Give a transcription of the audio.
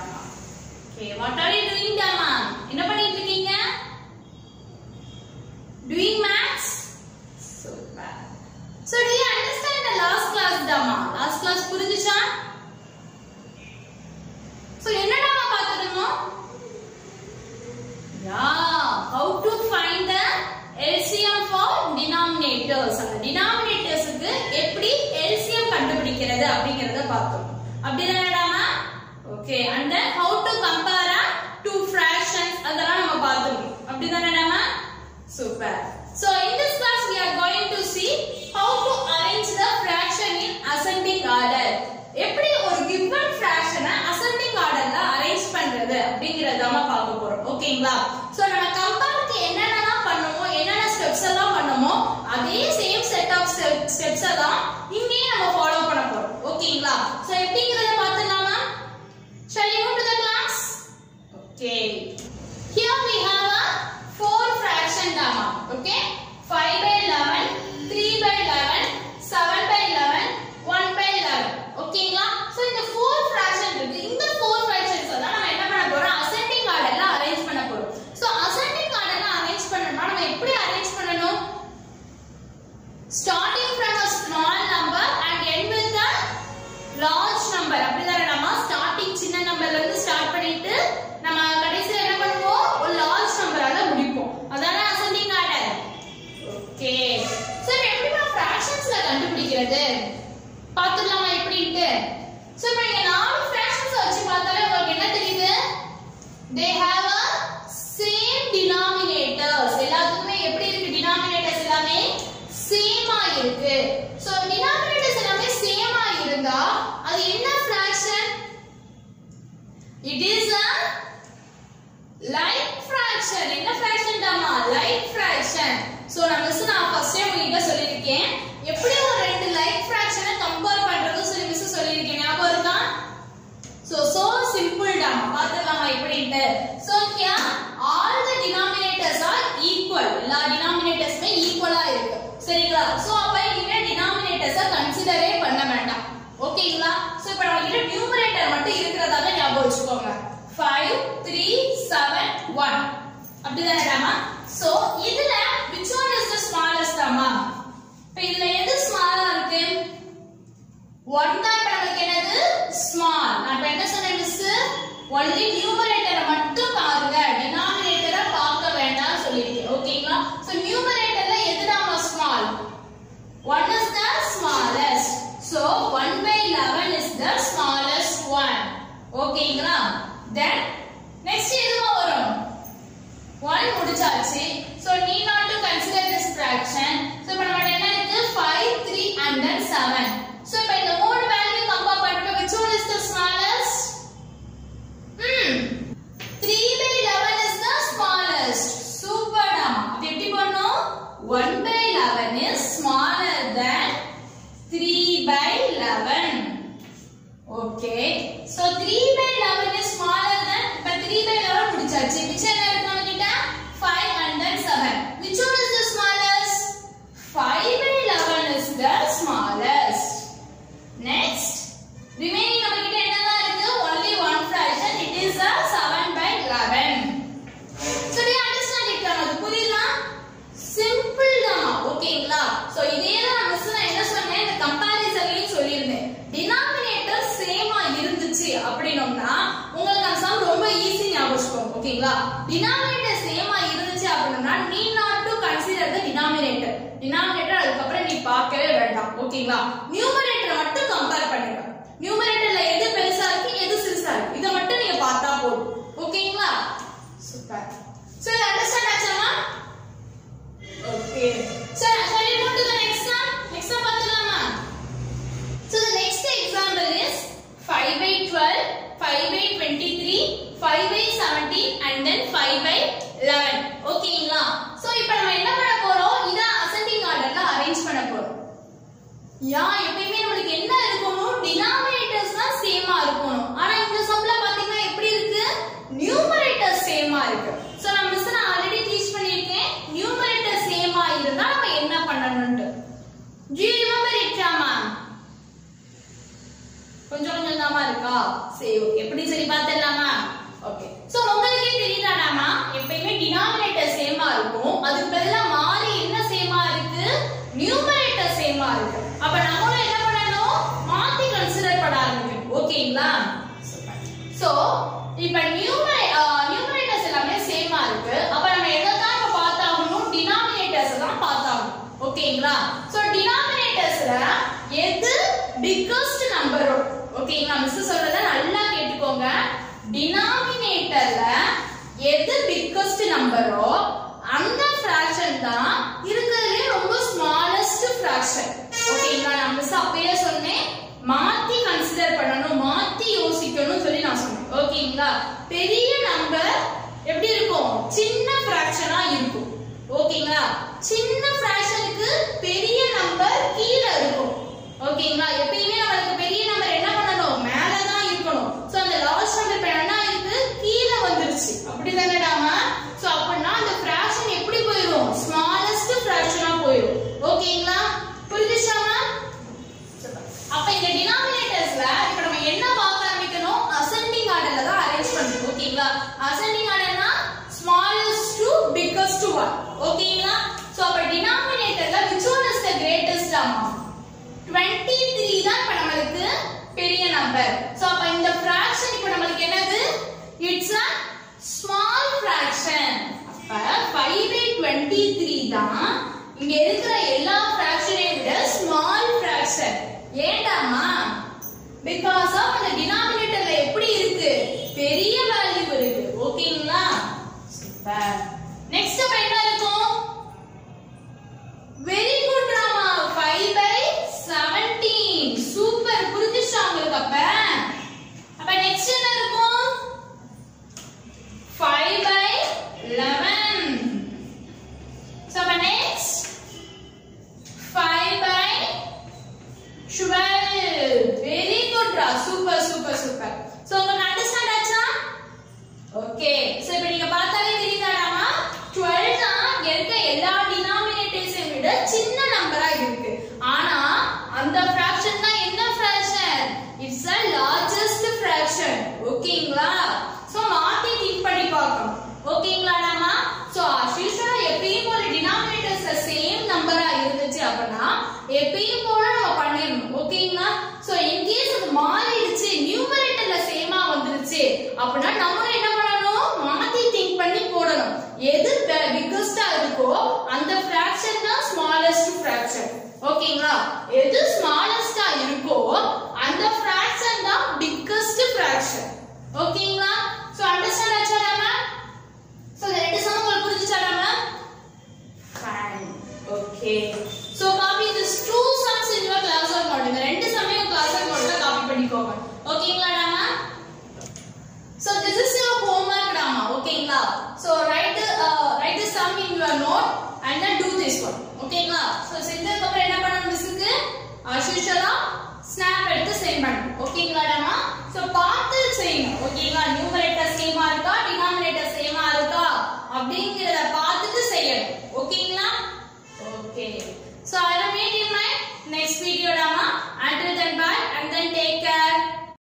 Dhamma. Okay, what are you doing, Dhamma? என்ன பண்ணிட்டு இருக்கீங்க? Doing maths? Super. So, do you understand the last class, Dhamma? Last class புரிஞ்சுச்சா? So, என்ன Dhamma பார்த்திருந்தோம்? Yeah, how to find the LCM for denominators. அந்த denominatorsக்கு எப்படி LCM கண்டுபிடிக்கிறது அப்படிங்கறத பார்த்தோம். அப்படிதானடாமா? Okay, and then how to compare two fractions அதெல்லாம் நம்ம பார்த்திருக்கோம். அப்படிதானடாமா? Super. So in this class we are going to see how to arrange the fraction in ascending order. எப்படி ஒரு given fraction ascending orderல arrange பண்றது அப்படிங்கறத நம்ம பார்க்க போறோம். ஓகேங்களா? So நம்ம கம்பேருக்கு என்னென்னலாம் பண்ணுமோ என்னென்ன ஸ்டெப்ஸ் எல்லாம் பண்ணுமோ அதே சேம் செட் ஆஃப் ஸ்டெப்ஸ் எல்லாம் இங்கேயும் நம்ம ஃபாலோ பண்ண போறோம். ஓகேங்களா? So எப்படிங்கறத பார்த்துடலாமா? Shall we move to the class? Okay. Here we have a four fraction gamma. Okay. 5 by 11, 3 by 11, 7 by 11, 1 by 11. ஓகேங்களா? So இந்த four fraction இருக்கு. இந்த four fractions தான் நம்ம என்ன பண்ண போறோம்? ascending orderல arrange பண்ண போறோம். So ascending orderல arrange பண்ணணும்னா நம்ம எப்படி arrange பண்ணணும்? starting from a small number and end with a large number அப்படிதானே நம்ம ஸ்டார்டிங் சின்ன நம்பர்ல இருந்து ஸ்டார்ட் பண்ணிட்டு நம்ம கடைசில என்ன பண்ணுவோம் ஒரு லார்ஜ் நம்பரால முடிப்போம் அதானே அசெண்டிங் ஆர்டர் ஓகே சோ இப்போ எப்படி நம்ம ஃபிராக்ஷன்ஸ்ல கண்டுபிடிக்கிறது பாத்துடலாமா எப்படின்ட்டு சோ இப்போ நீங்க நாலு ஃபிராக்ஷன்ஸ் வச்சு பார்த்தாலே உங்களுக்கு என்ன தெரியுது they have a same denominators எல்லாத்துக்குமே எப்படி இருக்கு denominators எல்லாமே சேமா இருக்கு சோ denominators எல்லாமே சேமா இருந்தா அது என்ன fraction it is a like fraction என்ன fraction டாமா like fraction சோ நான் மிஸ் நான் ஃபர்ஸ்ட் டைம் உங்ககிட்ட சொல்லிருக்கேன் எப்படி ஒரு ரெண்டு like fraction கம்பேர் பண்றது சொல்லி மிஸ் சொல்லிருக்கேன் ஞாபகம் இருக்கா So, so simple டா பாத்துடலாமா எப்படின்ட்டு So, here all the denominators are equal எல்லா denominatorsமே ஈக்குவலா இருக்கு சரிங்களா So, அப்ப இங்க denominators கன்சிடரே பண்ண வேண்டாம் ஓகேங்களா So, இப்ப நம்ம கிட்ட numerator மட்டும் இருக்கிறதாக ஞாபகம் வச்சுக்கோங்க 5 3 7 1 அப்படிதானேடாமா So, இதுல which one is the smallest ஆமா இப்ப இதுல எது ஸ்மாலா இருக்கு ஒன் தான் இப்ப நமக்கு என்னது ஸ்மால் நான் இப்ப என்ன சொன்னேன் மிஸ் ஒன்லி நியூமரேட்டரை மட்டும் பாருங்க டினாமினேட்டரை பார்க்க வேண்டாம் சொல்லிருக்கேன் ஓகேங்களா சோ நியூமரேட்டர்ல எது நாம small one is the smallest so one by eleven is the smallest one ஓகேங்களா தென் நெக்ஸ்ட் எதுவா வரும் ஒன் முடிச்சாச்சு so need not to consider this fraction so இப்போ நம்ம என்ன இருக்கு 5 3 and then 7 சோ இப்போ இந்த மூணு வேல்யூ கம்பேர் பண்றப்ப which one is the smallest hmm 3 by 11 is the smallest super டா அப்ப எப்படி பண்ணோம் 1 by 11 is smaller than 3 by 11 Okay. So 3 by 11 is smaller than இப்ப 3 by 11 முடிச்சாச்சு. மிச்சம் என்ன இருக்கு நம்ம கிட்ட? 5 and then 7. Which one is the smallest? 5 by 11 is the smallest. Next. Remaining நம்ம கிட்ட என்னதான் இருக்கு? Only one fraction. It is a 7 by 11. So do you understand it? நமக்கு புரியுதா? சிம்பிள் தான் ஓகேங்களா சோ இதே தான் நான் மிஸ் நான் என்ன சொன்னேன் இந்த கம்பாரிசன்லயும் சொல்லியிருந்தேன் டினாமினேட்டர் சேமா இருந்துச்சு அப்படின்னோம்னா உங்களுக்கு அந்த சம் ரொம்ப ஈஸி ஞாபகம் வச்சுக்கோங்க ஓகேங்களா டினாமினேட்டர் சேமா இருந்துச்சு அப்படின்னோம்னா need not to consider the denominator denominator அதுக்கப்புறம் நீ பார்க்கவே வேண்டாம் ஓகேங்களா நியூமரேட்டரை மட்டும் கம்பேர் பண்ணுங்க நியூமரேட்டர்ல எது பெருசா இருக்கு எது சிறுசா இருக்கு இதை மட்டும் நீங்க பார்த்தா போதும் ஓகேங்களா சூப்பர் சோ இது அண்டர்ஸ்டாண்ட் ஆச்சாமா Okay. So, shall we move to the next one? Next one பார்த்துடலாமா? So, the next example is 5 by 12, 5 by 23, 5 by 17 and then 5 by 11. ஓகேங்களா? So, இப்போ நம்ம என்ன பண்ண போறோம்? இத ascending orderல arrange பண்ண போறோம். யா எப்பயுமே நம்மளுக்கு என்ன இருக்கணும் டினாமினேட்டர்ஸ் தான் சேமா இருக்கணும் ஆனா இந்த சம்ல பாத்தீங்கன்னா எப்படி இருக்கு நியூமரேட்டர் சேமா இருக்கு சோ நான் மிஸ் நான் ஆல்ரெடி டீச் பண்ணிருக்கேன் நியூமரேட்டர் சேமா இருந்தா நம்ம என்ன பண்ணணும்னு do you remember it Rama கொஞ்சம் கொஞ்சம் தாமா இருக்கா சரி ஓகே எப்படி எப்படி சொல்லி பார்த்துடலாமா ஓகே சோ உங்களுக்கே தெரியுதாடாமா எப்பயுமே டினாமினேட்டர் சேமா இருக்கும் அதுக்கு பதிலா மாறி என்ன சேமா இருக்கு நியூமரேட்டர் சேமா இருக்கு அப்ப நம்மளும் என்ன பண்ணணும் மாத்தி கன்சிடர் பண்ண ஆரம்பிக்கணும் ஓகேங்களா சோ இப்ப நியூமரே நியூமரேட்டர்ஸ் எல்லாமே சேமா இருக்கு அப்ப நம்ம எதை தான் இப்ப பார்த்தாகணும் டினாமினேட்டர்ஸ் தான் பார்த்தாகணும் ஓகேங்களா சோ டினாமினேட்டர்ஸ்ல எது பிக்கஸ்ட் நம்பரோ ஓகேங்களா மிஸ் சொல்றத நல்லா கேட்டுக்கோங்க டினாமினேட்டர்ல எது பிக்கஸ்ட் நம்பரோ அந்த ஃபிராக்ஷன் தான் இருக்கிறதுலே ரொம்ப ஸ்மாலஸ்ட் ஃபிராக்ஷன் ஓகேங்களா நான் மிஸ் அப்பயே சொன்னேன் மாத்தி கன்சிடர் பண்ணணும் மாத்தி யோசிக்கணும் சொல்லி நான் சொன்னேன் ஓகேங்களா பெரிய நம்பர் எப்படி இருக்கும் சின்ன ஃபிராக்ஷனா இருக்கும் ஓகேங்களா சின்ன ஃபிராக்ஷனுக்கு பெரிய நம்பர் கீழே இருக்கும் ஓகேங்களா எப்பயுமே நம்மளுக்கு பெரிய நம்பர் என்ன பண்ணணும் மேல தான் இருக்கணும் சோ அந்த லாஸ்ட் நம்பர் இப்ப என்ன இருக்கு கீழே வந்துருச்சு அப்படிதானடாமா சோ அப்படின்னா அந்த ஃபிராக்ஷன் எப்படி போயிடும் ஸ்மாலஸ்ட் ஃபிராக்ஷனா போயிடும் ஓகேங்களா புரிஞ்சுச்சாமா அப்ப இந்த டினாமினேட்டர்ஸ்ல இப்ப நம்ம என்ன பார்க்க ஆரம்பிக்கணும் அசெண்டிங் ஆர்டர்ல தான் அரேஞ்ச் பண்ணணும் ஓகேங்களா அசெண்டிங் ஆர்டர்னா ஸ்மாலஸ்ட் டு பிக்கஸ்ட் ஒன் ஓகேங்களா சோ அப்ப டினாமினேட்டர்ல which one is the greatest amount 23 தான் இப்ப நம்மளுக்கு பெரிய நம்பர் சோ அப்ப இந்த fraction இப்ப நம்மளுக்கு என்னது இட்ஸ் a small fraction அப்ப 5 by 23 தான் இங்க இருக்கிற எல்லா ஃபிராக்ஷனையும் விட ஸ்மால் ஃபிராக்ஷன் ஏண்டாமா பிகாஸ் ஆஃப் அந்த டினாமினேட்டர்ல எப்படி இருக்கு பெரிய வேல்யூ இருக்கு ஓகேங்களா சூப்பர் நெக்ஸ்ட் அப்ப என்ன இருக்கும் வெரி குட் ராமா 5 பை 17 சூப்பர் புரிஞ்சுச்சா உங்களுக்கு அப்ப அப்ப நெக்ஸ்ட் என்ன இருக்கும் 5 பை 11 so அப்ப next 5 by 12 very good ரா சூப்பர் சூப்பர் சூப்பர் சோ உங்களுக்கு அண்டர்ஸ்டாண்ட் ஆச்சா ஓகே சோ இப்போ நீங்க பார்த்தாலே தெரியுதாடாமா 12 தான் இங்க இருக்க எல்லா டினாமினேட்டர்ஸை விட சின்ன நம்பரா இருக்கு ஆனா அந்த ஃபிராக்ஷன் தான் என்ன fraction it's a largest fraction ஓகேங்களா சோ மாத்தி திங்க் பண்ணி பார்க்கணும் ஓகேங்களா நாமா சோ அசிஷா எப்பயும் போல டினாமினேட்டர்ஸ்ல சேம் நம்பரா இருந்துச்சு அப்படின்னா எப்பயும் போல நம்ம பண்ணிடணும் ஓகேங்களா சோ இன்கேஸ் அது மாறிடுச்சு நியூமரேட்டர்ல சேமா வந்துருச்சு அப்படின்னா நம்மளும் என்ன பண்ணணும் மாத்தி திங்க் பண்ணி போடணும் எது பிக்கஸ்டா இருக்கோ அந்த ஃபிராக்ஷன் தான் ஸ்மாலஸ்ட் ஃபிராக்ஷன் ஓகேங்களா எது ஸ்மாலஸ்டா இருக்கோ அந்த ஃபிராக்ஷன் தான் பிக்கஸ்ட் ஃபிராக்ஷன் ஓகேங்களா சோ அண்டர்ஸ்டாண்ட் ஆச்சா மேம் சோ இந்த ரெண்டு சம் உங்களுக்கு புரிஞ்சுச்சா ma'am fine okay so copy this two sums in your class work note இந்த ரெண்டு சம்மையும் கிளாஸ் ஒர்க் நோட்ல காப்பி பண்ணிக்கோங்க ஓகேங்களா நாம So this is your homework drama, ஓகேங்களா? So write the uh, write the sum in your note and then do this one, ஓகேங்களா? So செஞ்சதுக்கு அப்புறம் என்ன பண்ணணும் மிஸ்ஸுக்கு as usual ஸ்னாப் எடுத்து சென்ட் பண்ணணும், ஓகேங்களா டமா? So பார்த்து செய்யுங்க, ஓகேங்களா? நியூமரேட்டர் சேமா இருக்கா, டினாமினேட்டர் சேமா இருக்கா அப்படிங்கறத பார்த்துட்டு செய்யணும், ஓகேங்களா? Okay. So I will meet you in my next video, Dama. Until